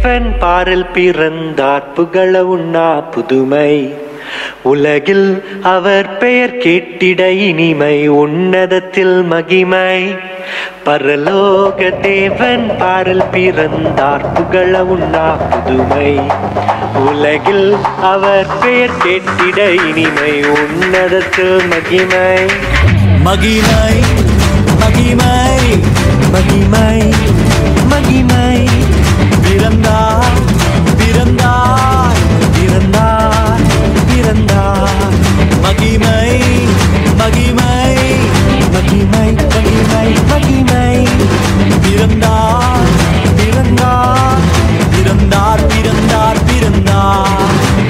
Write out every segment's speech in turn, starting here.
தேவன் பாரில் பிறந்தார் புகழ உண்ணா புதுமை உலகில் அவர் பெயர் கேட்டிட இனிமை உன்னதத்தில் மகிமை பரலோக தேவன் பாரில் பிறந்தார் புகழ உண்ணா புதுமை உலகில் அவர் பெயர் கேட்டிட இனிமை உன்னதத்தில் மகிமை மகிமை மகிமை மகிமை மகிமை பிறந்தார் பிறந்தார் பிறந்தார் பிறந்தார் மகிமை மகிமை மகிமை மகிமை மகிமை பிறந்தார் பிறந்தார் பிறந்தார் பிறந்தார் பிறந்தார்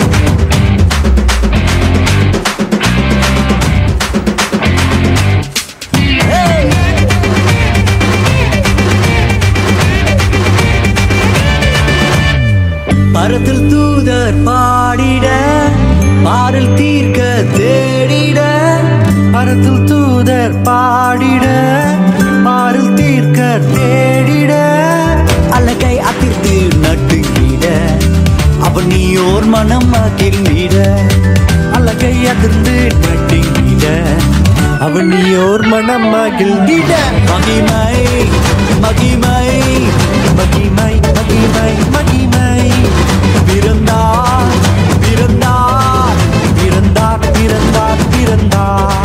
பரத்தில் தூதர் பாடிட பாடல் தீர்க்க தேடிட பரத்தில் தூதர் பாடிட பாரில் தீர்க்க தேடிட அழகை அதிர்ந்து நட்டுங்கிட அவன் நீயோர் மனம் மகிழ்ந்திட அழகை அதிர்ந்து நட்டுங்கிட அவன் நீயோர் மனம் மகிழ்ந்திட மகிமை மகிமை மகிமை மகிமை மகிமை பிறந்தார் பிறந்தார் பிறந்தார் பிறந்தார் பிறந்தார்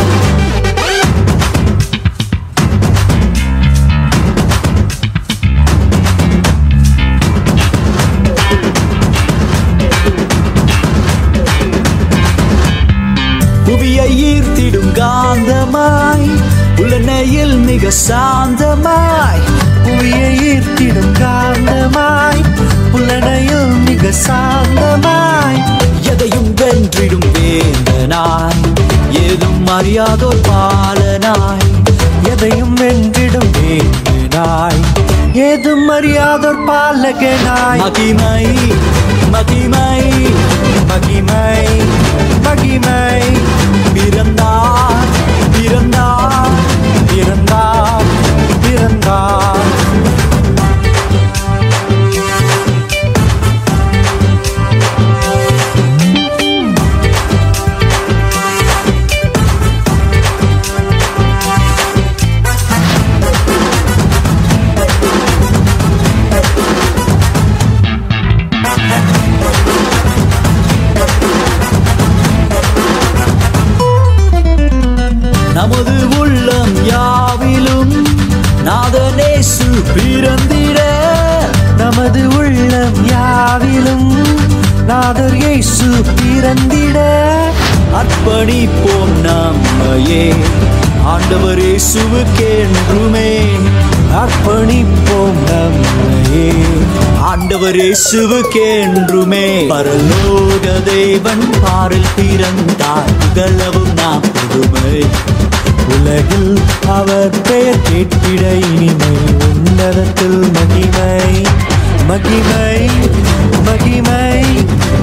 புவியை ஈர்த்திடும் காந்தமாய் உலனையில் மிக சாந்தமாய் புவியை ஈர்த்திடும் காந்தமாய் புலனையில் மிக சாந்தமாய் எதையும் வென்றிடும் வேந்தனாய் ஏதும் அறியாதோர் பாலனாய் எதையும் வென்றிடும் வேந்தனாய் ஏதும் அறியாதோர் பாலகனாய் மகிமை மகிமை மகிமை மகிமை பிறந்தார் பிறந்தார் பிறந்தார் பிறந்தார் நமது உள்ளம் யாவிலும் நாதனேசு பிறந்திட நமது உள்ளம் யாவிலும் நாதர் இயேசு பிறந்திட அர்ப்பணிப்போம் நம்மையே ஆண்டவர் இயேசுவுக்கென்றுமே அர்ப்பணிப்போம் நம்மையே ஆண்டவர் இயேசுவுக்கென்றுமே பரலோக தேவன் பாரில் பிறந்தார் புகழவும் நாம் புதுமை உலகில் அவர் பெயர் கேட்பிட இனிமை உன்னதத்தில் மகிமை மகிமை மகிமை